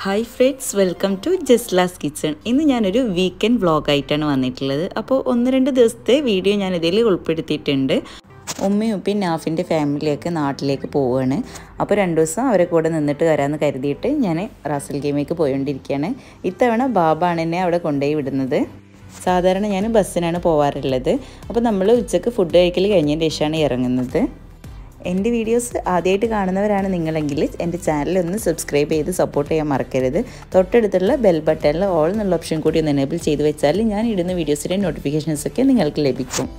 hi friends welcome to Jasla's kitchen ഇന്ന് ഞാനൊരു weekend വ്ളോഗായിട്ടാണ് വന്നിട്ടുള്ളത് അപ്പോൾ ഒന്ന് രണ്ട് ദിവസത്തെ വീഡിയോ ഞാൻ ഇതിൽ ഉൾപ്പെടുത്തിയിട്ടുണ്ട് ഉമ്മയും ഉപ്പയും നാഫിൻ്റെ ഫാമിലിയൊക്കെ നാട്ടിലേക്ക് പോവുകയാണ് അപ്പോൾ രണ്ട് ദിവസം അവരെ കൂടെ നിന്നിട്ട് വരാമെന്ന് കരുതിയിട്ട് ഞാൻ റാസൽ ഗെയിമേക്ക് പോയിക്കൊണ്ടിരിക്കുകയാണ് ഇത്തവണ ബാബാണ് എന്നെ അവിടെ കൊണ്ടുപോയി വിടുന്നത് സാധാരണ ഞാൻ ബസ്സിനാണ് പോവാറുള്ളത് അപ്പോൾ നമ്മൾ ഉച്ചക്ക് ഫുഡ് കഴിക്കൽ കഴിഞ്ഞതിന് ശേഷമാണ് ഇറങ്ങുന്നത് എൻ്റെ വീഡിയോസ് ആദ്യമായിട്ട് കാണുന്നവരാണ് നിങ്ങളെങ്കിൽ എൻ്റെ ചാനലൊന്ന് സബ്സ്ക്രൈബ് ചെയ്ത് സപ്പോർട്ട് ചെയ്യാൻ മറക്കരുത് തൊട്ടടുത്തുള്ള ബെൽ ബട്ടണിൽ ഓൾ എന്നുള്ള ഓപ്ഷൻ കൂടി ഒന്ന് എനേബിൾ ചെയ്ത് വെച്ചാൽ ഞാൻ ഇടുന്ന വീഡിയോസിൻ്റെ നോട്ടിഫിക്കേഷൻസൊക്കെ നിങ്ങൾക്ക് ലഭിക്കും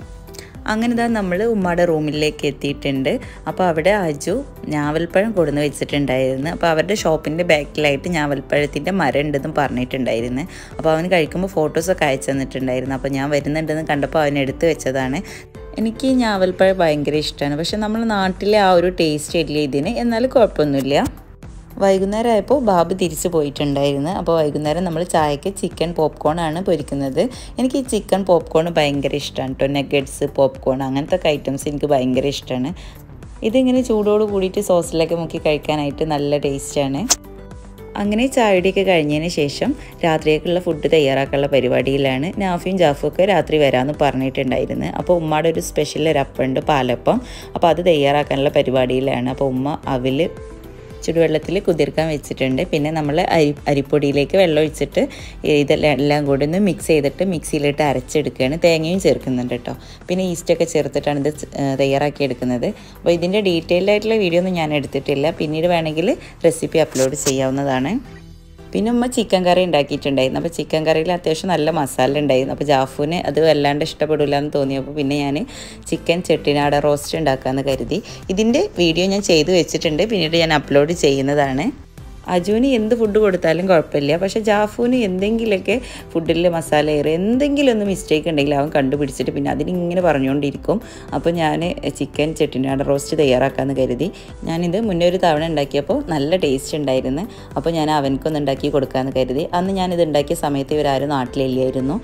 അങ്ങനെ ഇതാ നമ്മൾ ഉമ്മയുടെ റൂമിലേക്ക് എത്തിയിട്ടുണ്ട് അപ്പോൾ അവിടെ അജു ഞാവൽപ്പഴം കൊടുന്ന് വെച്ചിട്ടുണ്ടായിരുന്നു അപ്പോൾ അവരുടെ ഷോപ്പിൻ്റെ ബാക്കിലായിട്ട് ഞാവൽപ്പഴത്തിൻ്റെ മരം ഉണ്ടെന്ന് പറഞ്ഞിട്ടുണ്ടായിരുന്നു അപ്പോൾ അവന് കഴിക്കുമ്പോൾ ഫോട്ടോസൊക്കെ അയച്ചു തന്നിട്ടുണ്ടായിരുന്നു അപ്പോൾ ഞാൻ വരുന്നുണ്ടെന്ന് കണ്ടപ്പോൾ അവൻ എടുത്തു വെച്ചതാണ് എനിക്ക് ഈ ഞാവൽപ്പഴം ഭയങ്കര ഇഷ്ടമാണ് പക്ഷെ നമ്മൾ നാട്ടിലെ ആ ഒരു ടേസ്റ്റ് ഇല്ല ഇതിന് എന്നാലും കുഴപ്പമൊന്നുമില്ല വൈകുന്നേരം ആയപ്പോൾ ബാബു തിരിച്ചു പോയിട്ടുണ്ടായിരുന്നു അപ്പോൾ വൈകുന്നേരം നമ്മൾ ചായക്ക് ചിക്കൻ പോപ്കോൺ ആണ് പൊരിക്കുന്നത് എനിക്ക് ഈ ചിക്കൻ പോപ്കോൺ ഭയങ്കര ഇഷ്ടമാണ് കേട്ടോ നെഗറ്റ്സ് പോപ്കോൺ അങ്ങനത്തെ ഒക്കെ ഐറ്റംസ് എനിക്ക് ഭയങ്കര ഇഷ്ടമാണ് ഇതിങ്ങനെ ചൂടോട് കൂടിയിട്ട് സോസിലൊക്കെ മുക്കി കഴിക്കാനായിട്ട് നല്ല ടേസ്റ്റാണ് അങ്ങനെ ചായയുടെയൊക്കെ കഴിഞ്ഞതിന് ശേഷം രാത്രിയേക്കുള്ള ഫുഡ് തയ്യാറാക്കാനുള്ള പരിപാടിയിലാണ് നാഫിയും ജാഫും ഒക്കെ രാത്രി വരാമെന്ന് പറഞ്ഞിട്ടുണ്ടായിരുന്നു അപ്പോൾ ഉമ്മയുടെ ഒരു സ്പെഷ്യൽ ഒരു അപ്പമുണ്ട് പാലപ്പം അപ്പോൾ അത് തയ്യാറാക്കാനുള്ള പരിപാടിയിലാണ് അപ്പോൾ ഉമ്മ അവിൽ ചുടുവെള്ളത്തിൽ കുതിർക്കാൻ വെച്ചിട്ടുണ്ട് പിന്നെ നമ്മൾ അരി അരിപ്പൊടിയിലേക്ക് വെള്ളം ഒഴിച്ചിട്ട് ഇതെല്ലാം എല്ലാം കൂടി ഒന്ന് മിക്സ് ചെയ്തിട്ട് മിക്സിയിലിട്ട് അരച്ചെടുക്കുകയാണ് തേങ്ങയും ചേർക്കുന്നുണ്ട് കേട്ടോ പിന്നെ ഈസ്റ്റൊക്കെ ചേർത്തിട്ടാണ് ഇത് തയ്യാറാക്കി എടുക്കുന്നത് അപ്പോൾ ഇതിൻ്റെ ഡീറ്റെയിൽഡ് ആയിട്ടുള്ള വീഡിയോ ഒന്നും ഞാൻ എടുത്തിട്ടില്ല പിന്നീട് വേണമെങ്കിൽ റെസിപ്പി അപ്ലോഡ് ചെയ്യാവുന്നതാണ് പിന്നെ ഉമ്മ ചിക്കൻ കറി ഉണ്ടാക്കിയിട്ടുണ്ടായിരുന്നു അപ്പോൾ ചിക്കൻ കറിയിൽ അത്യാവശ്യം നല്ല മസാല ഉണ്ടായിരുന്നു അപ്പോൾ ജാഫുവിന് അത് വല്ലാണ്ട് ഇഷ്ടപ്പെടില്ല എന്ന് തോന്നിയപ്പോൾ പിന്നെ ഞാൻ ചിക്കൻ ചെട്ടിനാട റോസ്റ്റ് ഉണ്ടാക്കാമെന്ന് കരുതി ഇതിൻ്റെ വീഡിയോ ഞാൻ ചെയ്തു വെച്ചിട്ടുണ്ട് പിന്നീട് ഞാൻ അപ്ലോഡ് ചെയ്യുന്നതാണ് അജുവിന് എന്ത് ഫുഡ് കൊടുത്താലും കുഴപ്പമില്ല പക്ഷേ ജാഫുവിന് എന്തെങ്കിലുമൊക്കെ ഫുഡിൽ മസാല ഏറെ എന്തെങ്കിലും ഒന്ന് മിസ്റ്റേക്ക് ഉണ്ടെങ്കിൽ അവൻ കണ്ടുപിടിച്ചിട്ട് പിന്നെ അതിനിങ്ങനെ പറഞ്ഞുകൊണ്ടിരിക്കും അപ്പോൾ ഞാൻ ചിക്കൻ ചെട്ടിനാട് റോസ്റ്റ് തയ്യാറാക്കാമെന്ന് കരുതി ഞാനിത് മുന്നേ ഒരു തവണ ഉണ്ടാക്കിയപ്പോൾ നല്ല ടേസ്റ്റ് ഉണ്ടായിരുന്നു അപ്പോൾ ഞാൻ അവനക്കൊന്ന് ഉണ്ടാക്കി കൊടുക്കാമെന്ന് കരുതി അന്ന് ഞാനിത് ഉണ്ടാക്കിയ സമയത്ത് ഇവരാരും നാട്ടിലില്ലായിരുന്നു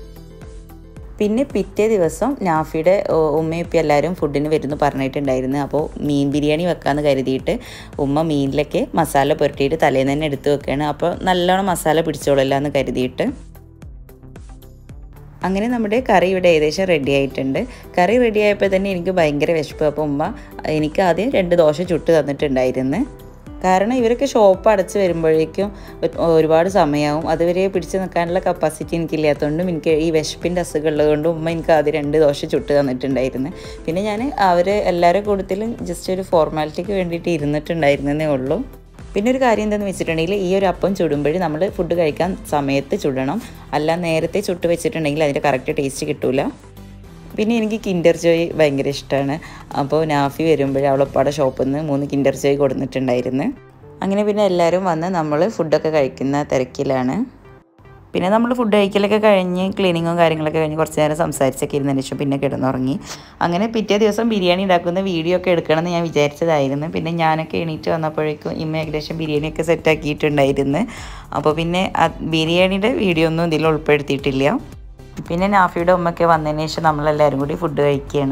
പിന്നെ പിറ്റേ ദിവസം നാഫിയുടെ ഉമ്മയും ഇപ്പം എല്ലാവരും ഫുഡിന് വരുന്നു പറഞ്ഞിട്ടുണ്ടായിരുന്നു അപ്പോൾ മീൻ ബിരിയാണി വെക്കാമെന്ന് കരുതിയിട്ട് ഉമ്മ മീനിലൊക്കെ മസാല പുരട്ടിയിട്ട് തലേന്ന് തന്നെ എടുത്ത് വെക്കുകയാണ് അപ്പോൾ നല്ലോണം മസാല പിടിച്ചോളല്ല എന്ന് കരുതിയിട്ട് അങ്ങനെ നമ്മുടെ കറി ഇവിടെ ഏകദേശം റെഡി ആയിട്ടുണ്ട് കറി റെഡി ആയപ്പോൾ തന്നെ എനിക്ക് ഭയങ്കര വിശപ്പ് അപ്പോൾ ഉമ്മ എനിക്ക് ആദ്യം രണ്ട് ദോശ ചുട്ട് തന്നിട്ടുണ്ടായിരുന്നു കാരണം ഇവരൊക്കെ ഷോപ്പ് അടച്ച് വരുമ്പോഴേക്കും ഒരുപാട് സമയമാവും അതുവരെ പിടിച്ച് നിൽക്കാനുള്ള കപ്പാസിറ്റി എനിക്കില്ലാത്തതുകൊണ്ടും എനിക്ക് ഈ വിശപ്പിൻ്റെ അസുഖം ഉള്ളതുകൊണ്ടും ഉമ്മ എനിക്ക് ആദ്യം രണ്ട് ദോശ ചുട്ട് തന്നിട്ടുണ്ടായിരുന്നു പിന്നെ ഞാൻ അവർ എല്ലാവരുടെ കൂട്ടത്തിലും ജസ്റ്റ് ഒരു ഫോർമാലിറ്റിക്ക് വേണ്ടിയിട്ട് ഇരുന്നിട്ടുണ്ടായിരുന്നേ ഉള്ളൂ പിന്നെ ഒരു കാര്യം എന്താണെന്ന് വെച്ചിട്ടുണ്ടെങ്കിൽ ഈ ഒരു അപ്പം ചുടുമ്പോൾ നമ്മൾ ഫുഡ് കഴിക്കാൻ സമയത്ത് ചുടണം അല്ല നേരത്തെ ചുട്ട് വെച്ചിട്ടുണ്ടെങ്കിൽ അതിൻ്റെ കറക്റ്റ് ടേസ്റ്റ് കിട്ടില്ല പിന്നെ എനിക്ക് കിൻഡർ ജോയ് ഭയങ്കര ഇഷ്ടമാണ് അപ്പോൾ നാഫി വരുമ്പോൾ അവളൊപ്പാടെ ഷോപ്പിൽ നിന്ന് മൂന്ന് കിൻഡർ ജോയ് കൊടുത്തിട്ടുണ്ടായിരുന്നു അങ്ങനെ പിന്നെ എല്ലാവരും വന്ന് നമ്മൾ ഫുഡൊക്കെ കഴിക്കുന്ന തിരക്കിലാണ് പിന്നെ നമ്മൾ ഫുഡ് കഴിക്കലൊക്കെ കഴിഞ്ഞ് ക്ലീനിങ്ങും കാര്യങ്ങളൊക്കെ കഴിഞ്ഞ് കുറച്ച് നേരം സംസാരിച്ചൊക്കെ ഇരുന്നതിന് ശേഷം പിന്നെ കിടന്നുറങ്ങി അങ്ങനെ പിറ്റേ ദിവസം ബിരിയാണി ഉണ്ടാക്കുന്ന വീഡിയോ ഒക്കെ എടുക്കണമെന്ന് ഞാൻ വിചാരിച്ചതായിരുന്നു പിന്നെ ഞാനൊക്കെ എണീറ്റ് വന്നപ്പോഴേക്കും ഇമ്മ ഏകദേശം ബിരിയാണിയൊക്കെ സെറ്റാക്കിയിട്ടുണ്ടായിരുന്നു അപ്പോൾ പിന്നെ ബിരിയാണിയുടെ വീഡിയോ ഒന്നും ഇതിൽ ഉൾപ്പെടുത്തിയിട്ടില്ല പിന്നെ നാഫിയുടെ ഉമ്മയൊക്കെ വന്നതിന് ശേഷം നമ്മളെല്ലാവരും കൂടി ഫുഡ് കഴിക്കുകയാണ്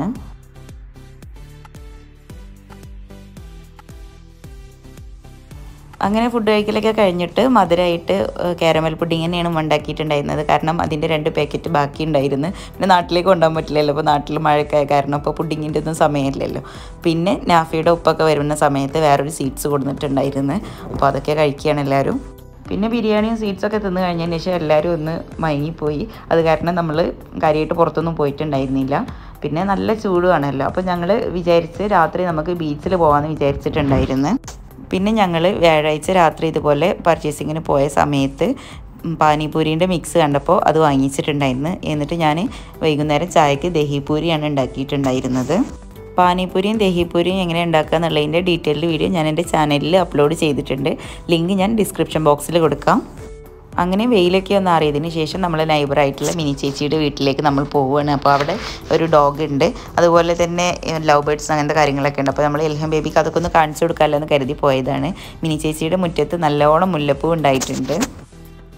അങ്ങനെ ഫുഡ് കഴിക്കലൊക്കെ കഴിഞ്ഞിട്ട് മധുരമായിട്ട് കാരമൽ പുഡിങ് തന്നെയാണ് ഉണ്ടാക്കിയിട്ടുണ്ടായിരുന്നത് കാരണം അതിൻ്റെ രണ്ട് പാക്കറ്റ് ബാക്കി ഉണ്ടായിരുന്നു പിന്നെ നാട്ടിലേക്ക് കൊണ്ടുപോകാൻ പറ്റില്ലല്ലോ അപ്പോൾ നാട്ടിൽ മഴയൊക്കെ കാരണം ഇപ്പോൾ പുഡിങ്ങിൻ്റെ ഒന്നും സമയമില്ലല്ലോ പിന്നെ നാഫിയുടെ ഉപ്പൊക്കെ വരുന്ന സമയത്ത് വേറൊരു സീറ്റ്സ് കൊടുത്തിട്ടുണ്ടായിരുന്നു അപ്പോൾ അതൊക്കെ കഴിക്കുകയാണ് എല്ലാവരും പിന്നെ ബിരിയാണിയും സ്വീറ്റ്സൊക്കെ തിന്ന് കഴിഞ്ഞതിന് ശേഷം എല്ലാവരും ഒന്ന് മയങ്ങിപ്പോയി അത് കാരണം നമ്മൾ കാര്യമായിട്ട് പുറത്തൊന്നും പോയിട്ടുണ്ടായിരുന്നില്ല പിന്നെ നല്ല ചൂടുവാണല്ലോ അപ്പോൾ ഞങ്ങൾ വിചാരിച്ച് രാത്രി നമുക്ക് ബീച്ചിൽ പോകാമെന്ന് വിചാരിച്ചിട്ടുണ്ടായിരുന്നു പിന്നെ ഞങ്ങൾ വ്യാഴാഴ്ച രാത്രി ഇതുപോലെ പർച്ചേസിങ്ങിന് പോയ സമയത്ത് പാനിപൂരിൻ്റെ മിക്സ് കണ്ടപ്പോൾ അത് വാങ്ങിച്ചിട്ടുണ്ടായിരുന്നു എന്നിട്ട് ഞാൻ വൈകുന്നേരം ചായക്ക് ദഹിപൂരിയാണ് ഉണ്ടാക്കിയിട്ടുണ്ടായിരുന്നത് പാനിപൂരിയും ദഹിപൂരിയും എങ്ങനെ ഉണ്ടാക്കുക എന്നുള്ളതിൻ്റെ ഡീറ്റെയിൽഡ് വീഡിയോ ഞാൻ എൻ്റെ ചാനലിൽ അപ്ലോഡ് ചെയ്തിട്ടുണ്ട് ലിങ്ക് ഞാൻ ഡിസ്ക്രിപ്ഷൻ ബോക്സിൽ കൊടുക്കാം അങ്ങനെ വെയിലൊക്കെ ഒന്ന് അറിയതിന് ശേഷം നമ്മൾ നൈബറായിട്ടുള്ള മിനി ചേച്ചിയുടെ വീട്ടിലേക്ക് നമ്മൾ പോവുകയാണ് അപ്പോൾ അവിടെ ഒരു ഡോഗ് ഉണ്ട് അതുപോലെ തന്നെ ലവ് ബേർഡ്സ് അങ്ങനത്തെ കാര്യങ്ങളൊക്കെ ഉണ്ട് അപ്പോൾ നമ്മൾ എൽഹം ബേബിക്ക് അതൊക്കെ ഒന്ന് കാണിച്ചു കൊടുക്കാമല്ലോ എന്ന് കരുതി പോയതാണ് മിനി ചേച്ചിയുടെ മുറ്റത്ത് നല്ലോണം മുല്ലപ്പൂ ഉണ്ടായിട്ടുണ്ട്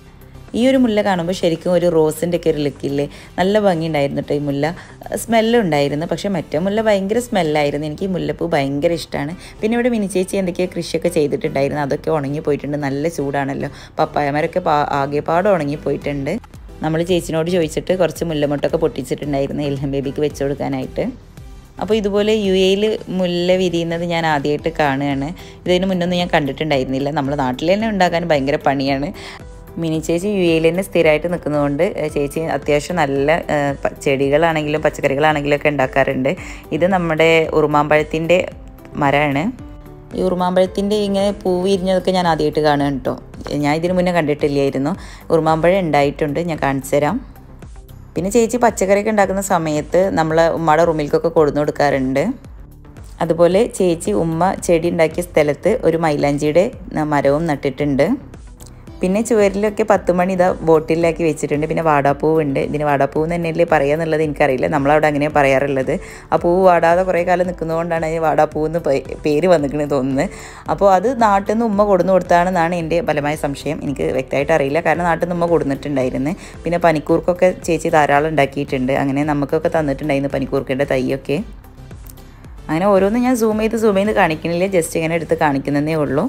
ഈ ഒരു മുല്ല കാണുമ്പോൾ ശരിക്കും ഒരു റോസിൻ്റെ ഒക്കെ ഒരു ലുക്കില്ലേ നല്ല ഭംഗിയുണ്ടായിരുന്നു കേട്ടോ ഈ മുല്ല സ്മെല്ലും ഉണ്ടായിരുന്നു പക്ഷേ മറ്റേ മുല്ല ഭയങ്കര സ്മെല്ലായിരുന്നു എനിക്ക് ഈ മുല്ലപ്പൂ ഭയങ്കര ഇഷ്ടമാണ് പിന്നെ ഇവിടെ മിനി ചേച്ചി എന്തൊക്കെയോ കൃഷിയൊക്കെ ചെയ്തിട്ടുണ്ടായിരുന്നു അതൊക്കെ ഉണങ്ങി പോയിട്ടുണ്ട് നല്ല ചൂടാണല്ലോ പപ്പായമാരൊക്കെ പാ ആകെപ്പാടെ ഉണങ്ങി പോയിട്ടുണ്ട് നമ്മൾ ചേച്ചിനോട് ചോദിച്ചിട്ട് കുറച്ച് മുല്ലമുട്ടൊക്കെ പൊട്ടിച്ചിട്ടുണ്ടായിരുന്നു ഇൽഹം ബേബിക്ക് വെച്ച് കൊടുക്കാനായിട്ട് അപ്പോൾ ഇതുപോലെ യു എയിൽ മുല്ല വിരിയുന്നത് ഞാൻ ആദ്യമായിട്ട് കാണുകയാണ് ഇതിന് മുന്നൊന്നും ഞാൻ കണ്ടിട്ടുണ്ടായിരുന്നില്ല നമ്മുടെ നാട്ടിൽ തന്നെ ഉണ്ടാക്കാൻ ഭയങ്കര പണിയാണ് മിനി ചേച്ചി യു എയിൽ തന്നെ സ്ഥിരമായിട്ട് നിൽക്കുന്നതുകൊണ്ട് ചേച്ചി അത്യാവശ്യം നല്ല ഏഹ്, പ- ചെടികളാണെങ്കിലും പച്ചക്കറികളാണെങ്കിലും ഒക്കെ ഉണ്ടാക്കാറുണ്ട് ഇത് നമ്മുടെ ഉറുമാമ്പഴത്തിൻ്റെ മരമാണ് ഈ ഉറുമാമ്പഴത്തിൻ്റെ ഇങ്ങനെ പൂ വിരിഞ്ഞതൊക്കെ ഞാൻ ആദ്യമായിട്ട് കാണുകയാണ് കേട്ടോ ഞാൻ ഇതിനു മുന്നേ കണ്ടിട്ടില്ലായിരുന്നു ഉറുമാമ്പഴം ഉണ്ടായിട്ടുണ്ട് ഞാൻ കാണിച്ചു തരാം പിന്നെ ചേച്ചി പച്ചക്കറിയൊക്കെ ഉണ്ടാക്കുന്ന സമയത്ത് നമ്മൾ ഉമ്മയുടെ റൂമിലേക്കൊക്കെ കൊടുന്നു കൊടുക്കാറുണ്ട് അതുപോലെ ചേച്ചി ഉമ്മ ചെടി ഉണ്ടാക്കിയ സ്ഥലത്ത് ഒരു മൈലാഞ്ചിയുടെ മരവും നട്ടിട്ടുണ്ട് പിന്നെ ചുവരിലൊക്കെ പത്ത് മണി ഇതാ ബോട്ടിലാക്കി വെച്ചിട്ടുണ്ട് പിന്നെ വാടാപ്പൂവുണ്ട് ഇതിന് വാടാപ്പൂ എന്ന് തന്നെയല്ലേ പറയുക എന്നുള്ളത് എനിക്കറിയില്ല നമ്മളവിടെ അങ്ങനെയാണ് പറയാറുള്ളത് ആ പൂവ് വാടാതെ കുറേ കാലം നിൽക്കുന്നതുകൊണ്ടാണ് അതിന് വാടാപ്പൂ എന്ന് പേ- പേര് വന്നിക്കണെന്ന് തോന്നുന്നത് അപ്പോൾ അത് നാട്ടിൽ നിന്ന് ഉമ്മ കൊടുന്നു കൊടുത്താണെന്നാണ് എൻ്റെ ബലമായ സംശയം എനിക്ക് വ്യക്തമായിട്ട് അറിയില്ല കാരണം നാട്ടിൽ നിന്ന് ഉമ്മ കൊടുത്തിട്ടുണ്ടായിരുന്നു പിന്നെ പനിക്കൂർക്കൊക്കെ ചേച്ചി ധാരാളം ഉണ്ടാക്കിയിട്ടുണ്ട് അങ്ങനെ നമുക്കൊക്കെ തന്നിട്ടുണ്ടായിരുന്നു പനിക്കൂർക്കയുടെ തൈയൊക്കെ അങ്ങനെ ഓരോന്നും ഞാൻ സൂം ചെയ്ത് സൂം ചെയ്ത് കാണിക്കുന്നില്ല ജസ്റ്റ് ഇങ്ങനെ എടുത്ത് കാണിക്കുന്നതേ ഉള്ളൂ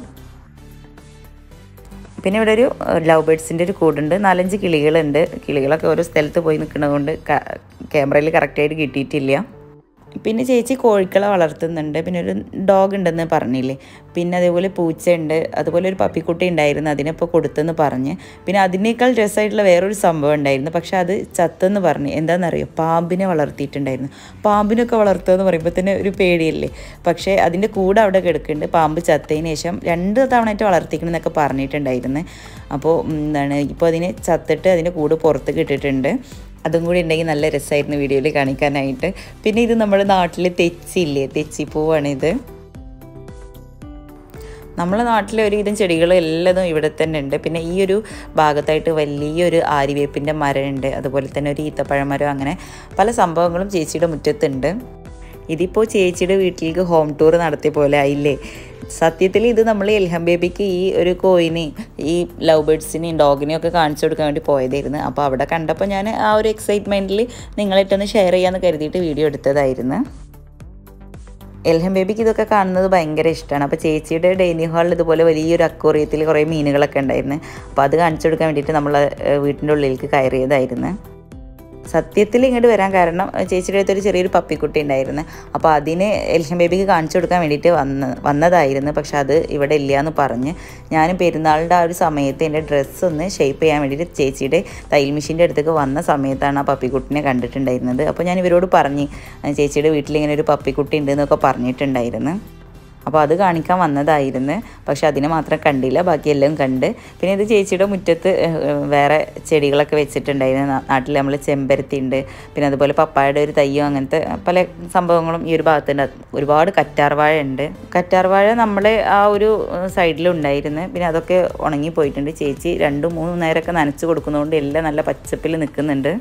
പിന്നെ ഇവിടെ ഒരു ലവ് ബേഡ്സിൻ്റെ ഒരു കൂടുണ്ട് നാലഞ്ച് കിളികളുണ്ട് കിളികളൊക്കെ ഓരോ സ്ഥലത്ത് പോയി നിൽക്കുന്നതുകൊണ്ട് ക്യാമറയിൽ കറക്റ്റായിട്ട് കിട്ടിയിട്ടില്ല പിന്നെ ചേച്ചി കോഴിക്കളെ വളർത്തുന്നുണ്ട് പിന്നെ ഒരു ഡോഗ് ഉണ്ടെന്ന് പറഞ്ഞില്ലേ പിന്നെ അതേപോലെ പൂച്ചയുണ്ട് അതുപോലെ ഒരു പപ്പിക്കുട്ടി ഉണ്ടായിരുന്നു അതിനിപ്പോൾ കൊടുത്തെന്ന് പറഞ്ഞ് പിന്നെ അതിനേക്കാൾ രസമായിട്ടുള്ള വേറൊരു സംഭവം ഉണ്ടായിരുന്നു പക്ഷെ അത് ചത്തെന്ന് പറഞ്ഞു എന്താണെന്നറിയോ പാമ്പിനെ വളർത്തിയിട്ടുണ്ടായിരുന്നു പാമ്പിനൊക്കെ വളർത്തുക എന്ന് പറയുമ്പോൾ തന്നെ ഒരു പേടിയല്ലേ പക്ഷേ അതിൻ്റെ കൂടെ അവിടെ കിടക്കുന്നുണ്ട് പാമ്പ് ചത്തതിന് ശേഷം രണ്ട് തവണയായിട്ട് വളർത്തിക്കണമെന്നൊക്കെ പറഞ്ഞിട്ടുണ്ടായിരുന്നു അപ്പോൾ ഉം, എന്താണ് ഇപ്പോൾ അതിനെ ചത്തിട്ട് അതിൻ്റെ കൂട് പുറത്ത് ഇട്ടിട്ടുണ്ട് അതും കൂടി ഉണ്ടെങ്കിൽ നല്ല രസമായിരുന്നു വീഡിയോയിൽ കാണിക്കാനായിട്ട് പിന്നെ ഇത് നമ്മുടെ നാട്ടിൽ തെച്ചില്ലേ തെച്ചിപ്പൂവാണിത് നമ്മളെ നാട്ടിലെ ഒരുവിധം ചെടികൾ എല്ലാതും ഇവിടെ തന്നെ ഉണ്ട് പിന്നെ ഈ ഒരു ഭാഗത്തായിട്ട് വലിയൊരു ആര്യവേപ്പിൻ്റെ മരമുണ്ട് അതുപോലെ തന്നെ ഒരു ഈത്തപ്പഴ മരം അങ്ങനെ പല സംഭവങ്ങളും ചേച്ചിയുടെ മുറ്റത്തുണ്ട് ഇതിപ്പോൾ ചേച്ചിയുടെ വീട്ടിലേക്ക് ഹോം ടൂർ നടത്തിയ പോലെ ആയില്ലേ സത്യത്തിൽ ഇത് നമ്മൾ എൽഹം ബേബിക്ക് ഈ ഒരു കോയിനെ ഈ ലവ് ബേഡ്സിനെയും ഡോഗിനെയും ഒക്കെ കാണിച്ചു കൊടുക്കാൻ വേണ്ടി പോയതായിരുന്നു അപ്പോൾ അവിടെ കണ്ടപ്പോൾ ഞാൻ ആ ഒരു എക്സൈറ്റ്മെൻറ്റിൽ നിങ്ങളായിട്ടൊന്ന് ഷെയർ ചെയ്യാമെന്ന് കരുതിയിട്ട് വീഡിയോ എടുത്തതായിരുന്നു എൽഹം ബേബിക്ക് ഇതൊക്കെ കാണുന്നത് ഭയങ്കര ഇഷ്ടമാണ് അപ്പോൾ ചേച്ചിയുടെ ഡൈനിങ് ഹാളിൽ ഇതുപോലെ വലിയൊരു അക്വറിയത്തിൽ കുറേ മീനുകളൊക്കെ ഉണ്ടായിരുന്നു അപ്പോൾ അത് കാണിച്ചു കൊടുക്കാൻ വേണ്ടിയിട്ട് നമ്മൾ ഏഹ്, വീട്ടിൻ്റെ ഉള്ളിലേക്ക് കയറിയതായിരുന്നു സത്യത്തിൽ ഇങ്ങോട്ട് വരാൻ കാരണം ഏഹ്, ചേച്ചിയുടെ അടുത്തൊരു ചെറിയൊരു പപ്പിക്കുട്ടി ഉണ്ടായിരുന്നു അപ്പോൾ അതിനെ എൽഹം ബേബിക്ക് കാണിച്ചു കൊടുക്കാൻ വേണ്ടിയിട്ട് വന്ന് വന്നതായിരുന്നു പക്ഷെ അത് ഇവിടെ ഇല്ല എന്ന് പറഞ്ഞ് ഞാനും പെരുന്നാളിൻ്റെ ആ ഒരു സമയത്ത് എൻ്റെ ഡ്രസ്സ് ഒന്ന് ഷേപ്പ് ചെയ്യാൻ വേണ്ടിയിട്ട് ചേച്ചിയുടെ തയ്യൽ മെഷീൻ്റെ അടുത്തേക്ക് വന്ന സമയത്താണ് ആ പപ്പിക്കുട്ടിനെ കണ്ടിട്ടുണ്ടായിരുന്നത് അപ്പോൾ ഞാൻ ഇവരോട് പറഞ്ഞ് "ഏഹ്, ചേച്ചിയുടെ വീട്ടിൽ ഇങ്ങനെ ഒരു പപ്പിക്കുട്ടി ഉണ്ട് എന്നൊക്കെ പറഞ്ഞിട്ടുണ്ടായിരുന്നു അപ്പോൾ അത് കാണിക്കാൻ വന്നതായിരുന്നു പക്ഷെ അതിനെ മാത്രം കണ്ടില്ല ബാക്കിയെല്ലാം കണ്ട് പിന്നെ ഇത് ചേച്ചിയുടെ മുറ്റത്ത് ഏഹ്, വേറെ ചെടികളൊക്കെ വെച്ചിട്ടുണ്ടായിരുന്നു നാ- നാട്ടിൽ നമ്മൾ ചെമ്പരത്തി ഉണ്ട് പിന്നെ അതുപോലെ പപ്പായയുടെ ഒരു തയ്യോ അങ്ങനത്തെ പല സംഭവങ്ങളും ഈ ഒരു ഭാഗത്തുണ്ട് ഒരുപാട് കറ്റാർവാഴ ഉണ്ട് കറ്റാർവാഴ നമ്മുടെ ആ ഒരു സൈഡിലുണ്ടായിരുന്നു പിന്നെ അതൊക്കെ ഉണങ്ങി പോയിട്ടുണ്ട് ചേച്ചി രണ്ടും മൂന്നും നേരമൊക്കെ നനച്ച് കൊടുക്കുന്നതുകൊണ്ട് എല്ലാം നല്ല പച്ചപ്പിൽ നിൽക്കുന്നുണ്ട്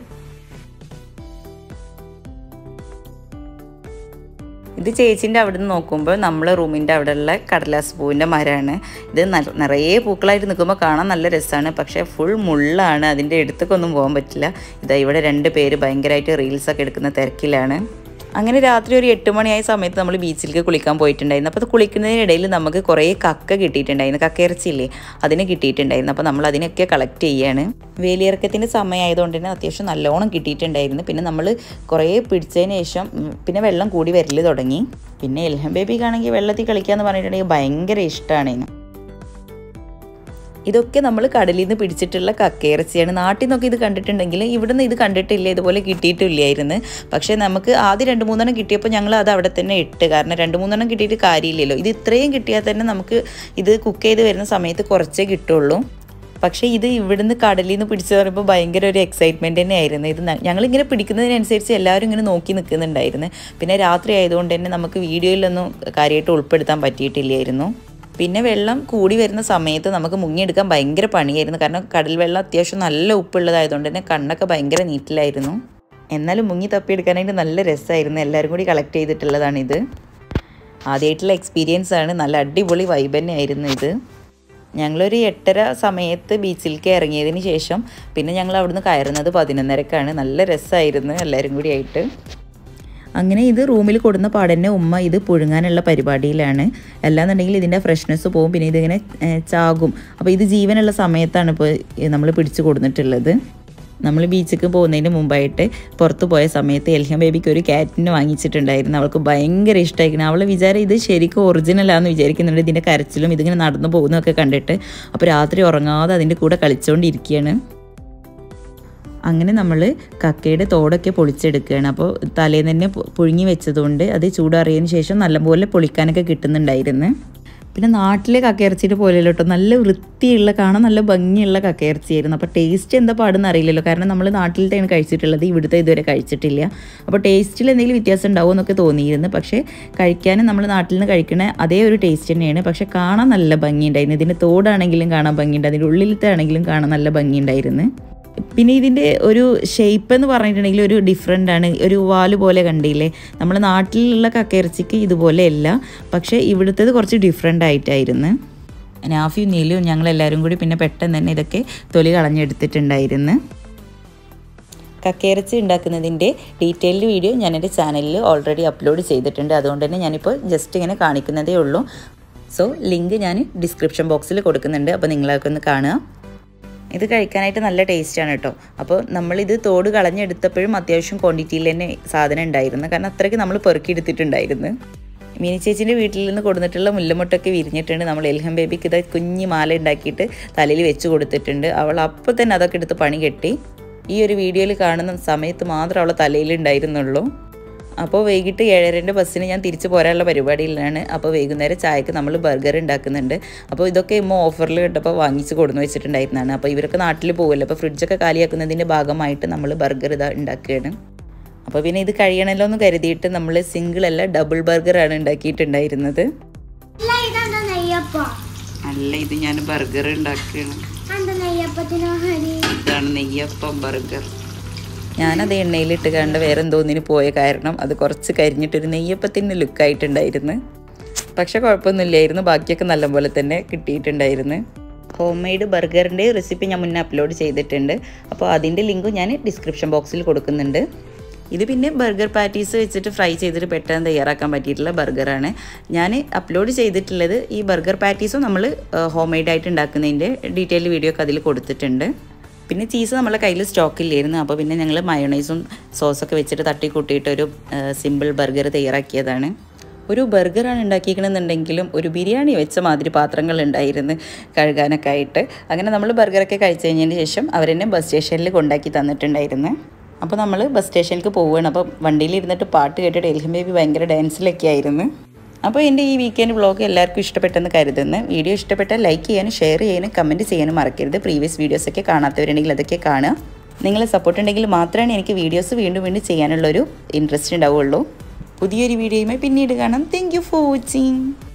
ഇത് ചേച്ചീൻ്റെ അവിടെ നിന്ന് നോക്കുമ്പോൾ നമ്മളെ റൂമിൻ്റെ അവിടെയുള്ള കടലാസ് പൂവിൻ്റെ മരമാണ് ഇത് ന- നിറയെ പൂക്കളായിട്ട് നിൽക്കുമ്പോൾ കാണാൻ നല്ല രസമാണ് പക്ഷേ ഫുൾ മുള്ളാണ് അതിൻ്റെ അടുത്തേക്കൊന്നും പോകാൻ പറ്റില്ല ഇതാ ഇവിടെ രണ്ട് പേര് ഭയങ്കരമായിട്ട് റീൽസൊക്കെ എടുക്കുന്ന തിരക്കിലാണ് അങ്ങനെ രാത്രി ഒരു എട്ട് മണിയായ സമയത്ത് നമ്മൾ ബീച്ചിലേക്ക് കുളിക്കാൻ പോയിട്ടുണ്ടായിരുന്നു അപ്പോൾ അത് കുളിക്കുന്നതിനിടയിൽ നമുക്ക് കുറേ കക്ക കിട്ടിയിട്ടുണ്ടായിരുന്നു കക്ക ഇറച്ചിയില്ലേ അതിന് കിട്ടിയിട്ടുണ്ടായിരുന്നു അപ്പോൾ നമ്മൾ അതിനൊക്കെ കളക്ട് ചെയ്യാണ് വേലിയിറക്കത്തിൻ്റെ സമയമായതുകൊണ്ട് തന്നെ അത്യാവശ്യം നല്ലോണം കിട്ടിയിട്ടുണ്ടായിരുന്നു പിന്നെ നമ്മൾ കുറേ പിടിച്ചതിന് ശേഷം ഉം, പിന്നെ വെള്ളം കൂടി വരൽ തുടങ്ങി പിന്നെ എൽഹം ബേബിക്കാണെങ്കിൽ വെള്ളത്തിൽ കളിക്കാന്ന് പറഞ്ഞിട്ടുണ്ടെങ്കിൽ ഭയങ്കര ഇഷ്ടമാണ് ഇതിന് ഇതൊക്കെ നമ്മൾ കടലിൽ നിന്ന് പിടിച്ചിട്ടുള്ള കക്കയിറച്ചിയാണ് നാട്ടിൽ നിന്നൊക്കെ ഇത് കണ്ടിട്ടുണ്ടെങ്കിൽ ഇവിടെ നിന്ന് ഇത് കണ്ടിട്ടില്ല ഇതുപോലെ കിട്ടിയിട്ടില്ലായിരുന്നു പക്ഷേ നമുക്ക് ആദ്യം രണ്ട് മൂന്നെണ്ണം കിട്ടിയപ്പോൾ ഞങ്ങൾ അത് അവിടെ തന്നെ ഇട്ട് കാരണം രണ്ട് മൂന്നെണ്ണം കിട്ടിയിട്ട് കാര്യമില്ലല്ലോ ഇത് ഇത്രയും കിട്ടിയാൽ തന്നെ നമുക്ക് ഇത് കുക്ക് ചെയ്ത് വരുന്ന സമയത്ത് കുറച്ചേ കിട്ടുള്ളൂ പക്ഷേ ഇത് ഇവിടുന്ന് കടലിൽ നിന്ന് പിടിച്ചു പറയുമ്പോൾ ഭയങ്കര ഒരു എക്സൈറ്റ്മെൻറ്റ് തന്നെയായിരുന്നു ഇത് ന- ഞങ്ങളിങ്ങനെ പിടിക്കുന്നതിനനുസരിച്ച് എല്ലാവരും ഇങ്ങനെ നോക്കി നിൽക്കുന്നുണ്ടായിരുന്നു പിന്നെ രാത്രി ആയതുകൊണ്ട് തന്നെ നമുക്ക് വീഡിയോയിലൊന്നും കാര്യമായിട്ട് ഉൾപ്പെടുത്താൻ പറ്റിയിട്ടില്ലായിരുന്നു പിന്നെ വെള്ളം കൂടി വരുന്ന സമയത്ത് നമുക്ക് മുങ്ങിയെടുക്കാൻ ഭയങ്കര പണിയായിരുന്നു കാരണം കടൽ വെള്ളം അത്യാവശ്യം നല്ല ഉപ്പുള്ളതായതുകൊണ്ട് തന്നെ കണ്ണൊക്കെ ഭയങ്കര നീറ്റിലായിരുന്നു എന്നാലും മുങ്ങി തപ്പിയെടുക്കാനായിട്ട് നല്ല രസമായിരുന്നു എല്ലാവരും കൂടി കളക്ട് ചെയ്തിട്ടുള്ളതാണിത് ആദ്യമായിട്ടുള്ള എക്സ്പീരിയൻസ് ആണ് നല്ല അടിപൊളി വൈബ് തന്നെയായിരുന്നു ഇത് ഞങ്ങളൊരു എട്ടര സമയത്ത് ബീച്ചിലേക്ക് ഇറങ്ങിയതിന് ശേഷം പിന്നെ ഞങ്ങൾ അവിടുന്ന് കയറുന്നത് പതിനൊന്നരക്കാണ് നല്ല രസമായിരുന്നു എല്ലാവരും കൂടി ആയിട്ട് അങ്ങനെ ഇത് റൂമിൽ കൊടുന്ന പാടന്നെ ഉമ്മ ഇത് പുഴുങ്ങാനുള്ള പരിപാടിയിലാണ് അല്ലാന്നുണ്ടെങ്കിൽ ഇതിൻ്റെ ഫ്രഷ്നെസ് പോകും പിന്നെ ഇതിങ്ങനെ ഏഹ്, ചാകും അപ്പോൾ ഇത് ജീവനുള്ള സമയത്താണ് ഇപ്പോൾ നമ്മൾ പിടിച്ചു കൊടുത്തിട്ടുള്ളത് നമ്മൾ ബീച്ചിലേക്ക് പോകുന്നതിന് മുമ്പായിട്ട് പുറത്ത് പോയ സമയത്ത് എൽഹം ബേബിക്ക് ഒരു ക്യാറ്റിനെ വാങ്ങിച്ചിട്ടുണ്ടായിരുന്നു അവൾക്ക് ഭയങ്കര ഇഷ്ടമായിരിക്കണം അവൾ വിചാരം ഇത് ശരിക്കും ഒറിജിനലാണെന്ന് വിചാരിക്കുന്നുണ്ട് ഇതിൻ്റെ കരച്ചിലും ഇതിങ്ങനെ നടന്നു പോകുന്നതൊക്കെ കണ്ടിട്ട് അപ്പോൾ രാത്രി ഉറങ്ങാതെ അതിൻ്റെ കൂടെ കളിച്ചുകൊണ്ടിരിക്കുകയാണ് അങ്ങനെ നമ്മൾ കക്കയുടെ തോടൊക്കെ പൊളിച്ചെടുക്കുകയാണ് അപ്പോൾ തലേന്ന് തന്നെ പൊ- പുഴുങ്ങി വെച്ചതുകൊണ്ട് അത് ചൂടാറിയതിന് ശേഷം നല്ലപോലെ പൊളിക്കാനൊക്കെ കിട്ടുന്നുണ്ടായിരുന്നു പിന്നെ നാട്ടിലെ കക്കയിറച്ചിയുടെ പോലെയല്ലോ കേട്ടോ നല്ല വൃത്തിയുള്ള കാണാൻ നല്ല ഭംഗിയുള്ള കക്കയിറച്ചിയായിരുന്നു അപ്പോൾ ടേസ്റ്റ് എന്താ പാടെന്ന് അറിയില്ലല്ലോ കാരണം നമ്മൾ നാട്ടിലത്തെയാണ് കഴിച്ചിട്ടുള്ളത് ഇവിടുത്തെ ഇതുവരെ കഴിച്ചിട്ടില്ല അപ്പോൾ ടേസ്റ്റിൽ എന്തെങ്കിലും വ്യത്യാസം ഉണ്ടാവുമോ എന്നൊക്കെ തോന്നിയിരുന്നു പക്ഷേ കഴിക്കാനും നമ്മൾ നാട്ടിൽ നിന്ന് കഴിക്കുന്ന അതേ ഒരു ടേസ്റ്റ് തന്നെയാണ് പക്ഷേ കാണാൻ നല്ല ഭംഗിയുണ്ടായിരുന്നു ഇതിൻ്റെ തോടാണെങ്കിലും കാണാൻ ഭംഗിയുണ്ട് അതിൻ്റെ ഉള്ളിലത്തെ ആണെങ്കിലും കാണാൻ നല്ല ഭംഗിയുണ്ടായിരുന്നു പിന്നെ ഇതിൻ്റെ ഒരു ഷേപ്പ് എന്ന് പറഞ്ഞിട്ടുണ്ടെങ്കിൽ ഒരു ഡിഫറെൻ്റ് ആണ് ഒരു വാല് പോലെ കണ്ടില്ലേ നമ്മുടെ നാട്ടിലുള്ള കക്കയിറച്ചിക്ക് ഇതുപോലെയല്ല പക്ഷേ ഇവിടുത്തേത് കുറച്ച് ഡിഫറെൻ്റ് ആയിട്ടായിരുന്നു നാഫിയും നീലും ഞങ്ങളെല്ലാവരും കൂടി പിന്നെ പെട്ടെന്ന് തന്നെ ഇതൊക്കെ തൊലി കളഞ്ഞെടുത്തിട്ടുണ്ടായിരുന്നു കക്കയിറച്ചി ഉണ്ടാക്കുന്നതിൻ്റെ ഡീറ്റെയിൽഡ് വീഡിയോ ഞാൻ എൻ്റെ ചാനലിൽ ഓൾറെഡി അപ്ലോഡ് ചെയ്തിട്ടുണ്ട് അതുകൊണ്ട് തന്നെ ഞാനിപ്പോൾ ജസ്റ്റ് ഇങ്ങനെ കാണിക്കുന്നതേ ഉള്ളൂ സോ ലിങ്ക് ഞാൻ ഡിസ്ക്രിപ്ഷൻ ബോക്സിൽ കൊടുക്കുന്നുണ്ട് അപ്പോൾ നിങ്ങളൊക്കെ ഒന്ന് കാണുക ഇത് കഴിക്കാനായിട്ട് നല്ല ടേസ്റ്റാണ് കേട്ടോ അപ്പോൾ നമ്മളിത് തോട് കളഞ്ഞെടുത്തപ്പോഴും അത്യാവശ്യം ക്വാണ്ടിറ്റിയിൽ തന്നെ സാധനം ഉണ്ടായിരുന്നു കാരണം അത്രയ്ക്ക് നമ്മൾ പെറുക്കിയെടുത്തിട്ടുണ്ടായിരുന്നു മിനി ചേച്ചിൻ്റെ വീട്ടിൽ നിന്ന് കൊടുത്തിട്ടുള്ള മുല്ലമുട്ടൊക്കെ വിരിഞ്ഞിട്ടുണ്ട് നമ്മൾ എൽഹം ബേബിക്ക് ഇത് കുഞ്ഞി മാല ഉണ്ടാക്കിയിട്ട് തലയിൽ വെച്ച് കൊടുത്തിട്ടുണ്ട് അവൾ അപ്പോൾ തന്നെ അതൊക്കെ എടുത്ത് പണി കെട്ടി ഈ ഒരു വീഡിയോയിൽ കാണുന്ന സമയത്ത് മാത്രം അവളെ തലയിൽ ഉണ്ടായിരുന്നുള്ളൂ അപ്പോൾ വൈകിട്ട് ഏഴരൻ്റെ ബസ്സിന് ഞാൻ തിരിച്ചു പോരാനുള്ള പരിപാടിയിലാണ് അപ്പോൾ വൈകുന്നേരം ചായക്ക് നമ്മൾ ബർഗർ ഉണ്ടാക്കുന്നുണ്ട് അപ്പോൾ ഇതൊക്കെ ഇമ്മ ഓഫറിൽ കിട്ടപ്പോൾ വാങ്ങിച്ച് കൊടുന്നു വെച്ചിട്ടുണ്ടായിരുന്നതാണ് അപ്പോൾ ഇവരൊക്കെ നാട്ടിൽ പോകുമല്ലോ അപ്പോൾ ഫ്രിഡ്ജൊക്കെ കാലിയാക്കുന്നതിൻ്റെ ഭാഗമായിട്ട് നമ്മൾ ബർഗർ ഇതാ ഉണ്ടാക്കുകയാണ് അപ്പോൾ പിന്നെ ഇത് കഴിയണമല്ലോ എന്ന് കരുതിയിട്ട് നമ്മൾ സിംഗിൾ അല്ല ഡബിൾ ബർഗറാണ് ഉണ്ടാക്കിയിട്ടുണ്ടായിരുന്നത് അല്ല ഇതെന്താ നെയ്യപ്പം അല്ല ഇത് ഞാൻ ബർഗർ ഉണ്ടാക്കുകയാണ് എന്താ നെയ്യപ്പത്തിനോ ഹരി ഇതാണ് നെയ്യപ്പം ബർഗർ ഞാനത് എണ്ണയിലിട്ട് കണ്ട് വേറെ എന്തോന്നിന് പോയ കാരണം അത് കുറച്ച് കരിഞ്ഞിട്ടൊരു നെയ്യപ്പത്തിന് ലുക്കായിട്ടുണ്ടായിരുന്നു പക്ഷെ കുഴപ്പമൊന്നുമില്ലായിരുന്നു ബാക്കിയൊക്കെ നല്ലപോലെ തന്നെ കിട്ടിയിട്ടുണ്ടായിരുന്നു ഹോം മെയ്ഡ് ബർഗറിൻ്റെ റെസിപ്പി ഞാൻ മുന്നേ അപ്ലോഡ് ചെയ്തിട്ടുണ്ട് അപ്പോൾ അതിൻ്റെ ലിങ്കും ഞാൻ ഡിസ്ക്രിപ്ഷൻ ബോക്സിൽ കൊടുക്കുന്നുണ്ട് ഇത് പിന്നെ ബർഗർ പാറ്റീസ് വെച്ചിട്ട് ഫ്രൈ ചെയ്തിട്ട് പെട്ടെന്ന് തയ്യാറാക്കാൻ പറ്റിയിട്ടുള്ള ബർഗറാണ് ഞാൻ അപ്ലോഡ് ചെയ്തിട്ടുള്ളത് ഈ ബർഗർ പാറ്റീസും നമ്മൾ ഹോം മെയ്ഡ് ആയിട്ട് ഉണ്ടാക്കുന്നതിൻ്റെ ഡീറ്റെയിൽ വീഡിയോ ഒക്കെ അതിൽ കൊടുത്തിട്ടുണ്ട് പിന്നെ ചീസ് നമ്മളെ കയ്യിൽ സ്റ്റോക്കില്ലായിരുന്നു അപ്പോൾ പിന്നെ ഞങ്ങൾ മയോണൈസും സോസൊക്കെ വെച്ചിട്ട് തട്ടി കൂട്ടിയിട്ട് ഒരു സിമ്പിൾ ബർഗർ തയ്യാറാക്കിയതാണ് ഒരു ബർഗറാണ് ഉണ്ടാക്കിയിരിക്കണമെന്നുണ്ടെങ്കിലും ഒരു ബിരിയാണി വെച്ച മാതിരി പാത്രങ്ങൾ ഉണ്ടായിരുന്നു കഴുകാനൊക്കെ ആയിട്ട് അങ്ങനെ നമ്മൾ ബർഗറൊക്കെ കഴിച്ച് കഴിഞ്ഞതിന് ശേഷം അവരെന്നെ ബസ് സ്റ്റേഷനിൽ കൊണ്ടാക്കി തന്നിട്ടുണ്ടായിരുന്നു അപ്പോൾ നമ്മൾ ബസ് സ്റ്റേഷനിലേക്ക് പോവുകയാണ് അപ്പോൾ വണ്ടിയിൽ ഇരുന്നിട്ട് പാട്ട് കേട്ടിട്ട് എൽഹം ബേബി ഭയങ്കര ഡാൻസിലൊക്കെ ആയിരുന്നു അപ്പോൾ എൻ്റെ ഈ വീക്കെൻഡ് വ്ളോഗ് എല്ലാവർക്കും ഇഷ്ടപ്പെട്ടെന്ന് കരുതുന്നു വീഡിയോ ഇഷ്ടപ്പെട്ടാൽ ലൈക്ക് ചെയ്യാനും ഷെയർ ചെയ്യാനും കമൻറ്റ് ചെയ്യാനും മറക്കരുത് പ്രീവിയസ് വീഡിയോസൊക്കെ കാണാത്തവരുണ്ടെങ്കിൽ അതൊക്കെ കാണുക നിങ്ങളെ സപ്പോർട്ട് ഉണ്ടെങ്കിൽ മാത്രമാണ് എനിക്ക് വീഡിയോസ് വീണ്ടും വീണ്ടും ചെയ്യാനുള്ളൊരു ഇൻട്രസ്റ്റ് ഉണ്ടാവുള്ളൂ പുതിയൊരു വീഡിയോയുമായി പിന്നീട് കാണാം താങ്ക് യു ഫോർ വാച്ചിങ്